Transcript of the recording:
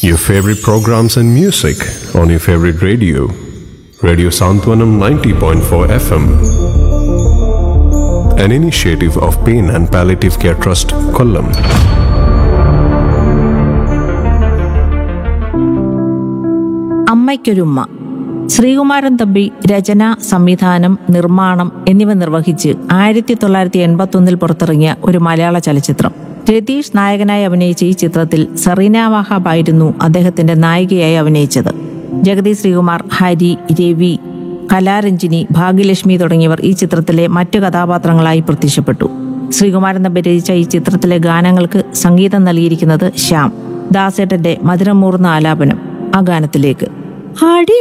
Your favorite programs and music on your favorite radio. Radio Santwanam 90.4 FM. An initiative of Pain and Palliative Care Trust, Kollam. അമ്മയ്ക്കൊരുമ്മ Sreekumaran Thampi രചന സംവിധാനം നിർമ്മാണം എന്നിവ നിർവഹിച്ച് ആയിരത്തി തൊള്ളായിരത്തി എൺപത്തി ഒന്നിൽ പുറത്തിറങ്ങിയ ഒരു മലയാള ചലച്ചിത്രം രതീഷ് നായകനായി അഭിനയിച്ച ഈ ചിത്രത്തിൽ സെറീന വാഹാബ് ആയിരുന്നു അദ്ദേഹത്തിന്റെ നായികയായി അഭിനയിച്ചത് ജഗതി ശ്രീകുമാർ ഹരി രവി കലാരഞ്ജിനി ഭാഗ്യലക്ഷ്മി തുടങ്ങിയവർ ഈ ചിത്രത്തിലെ മറ്റു കഥാപാത്രങ്ങളായി പ്രത്യക്ഷപ്പെട്ടു ശ്രീകുമാരൻ തമ്പി രചിച്ച ഈ ചിത്രത്തിലെ ഗാനങ്ങൾക്ക് സംഗീതം നൽകിയിരിക്കുന്നത് ശ്യാം ദാസേട്ടന്റെ മധുരമൂർന്ന ആലാപനം ആ ഗാനത്തിലേക്ക് അടി